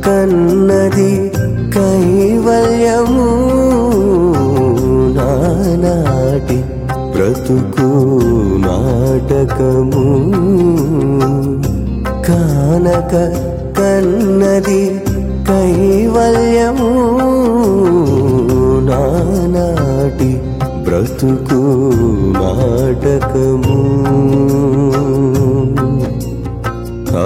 కన్నది కైవల్యము నానాటి బ్రతుకు నాటకము కానక కన్నది కైవల్యము నానాటి బ్రతుకు నాటకము ఆ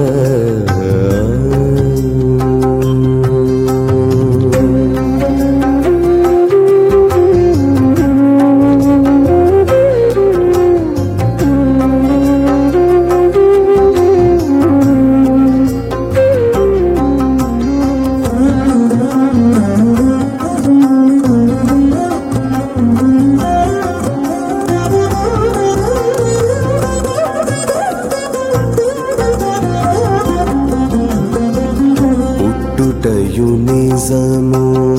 పుట్టుటయు నిజము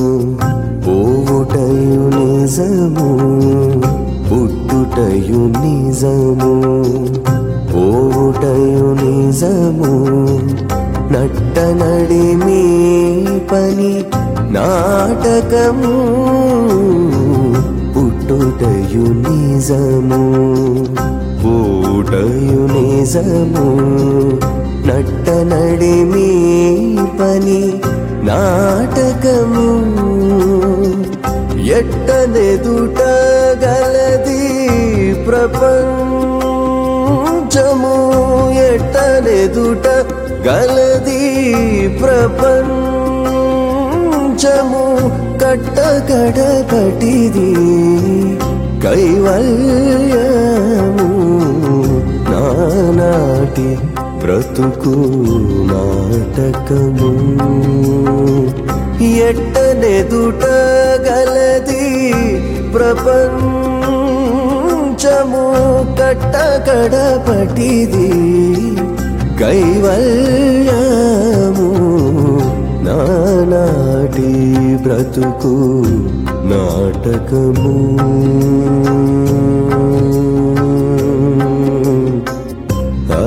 పోవుటయు నిజము పుట్టుటయు నిజము పోవుటయు నిజము నట్ట నడిమి పని నాటకము పుట్టుటయు నిజము పోవుటయు నిజము నట్ట నడిమి పని నాటకము ఎట్టనెదుట గలది ప్రపంచము ఎట్టనెదుట గలది ప్రపంచము కట్టకడపటిది కైవల్యము నానాటి బ్రతుకు నాటకము ఎట్టనెదుట గలది ప్రపంచము కట్టకడపటిది కైవల్యము నానాటి బ్రతుకు నాటకము ఆ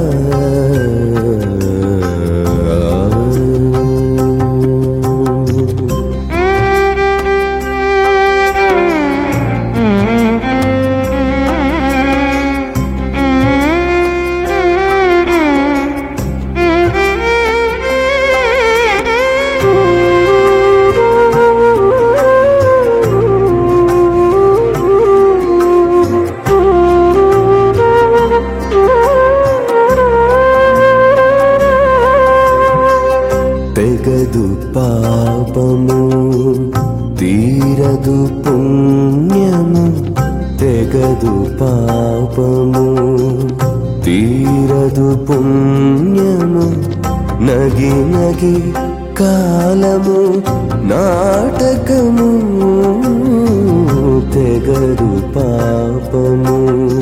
తెగదు పాపము తీరదు పుణ్యము తెగదు పాపము తీరదు పుణ్యము నగి నగి కాలము నాటకము తెగదు పాపము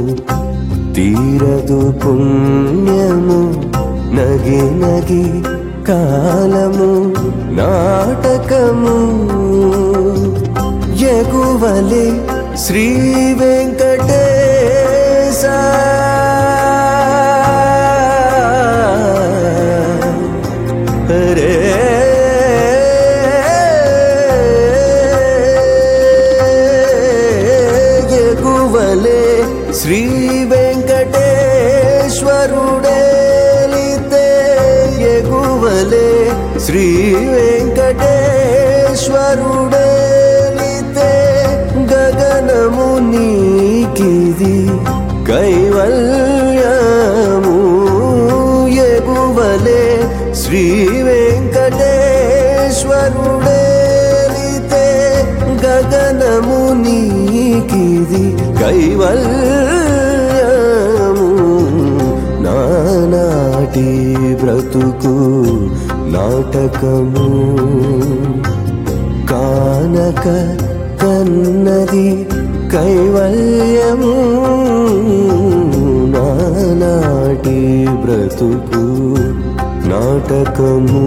తీరదు పుణ్యము నగి నగి కాలము నాటకము ఎగువలే శ్రీ వెంకటేశ రే ఎగువలే శ్రీ వెంకటేశ్వరుడేలితే ఎగువలే శ్రీ వెంకటేశ్వరుడేలితే గగనము నీకిది కైవల్యము ఎగువలే శ్రీ వెంకటేశ్వరుడేలితే గగనము నీకిది కైవల్యము నానాటి బ్రతుకు నాటకము కానక కన్నది కైవల్యము నానాటి బ్రతుకు నాటకము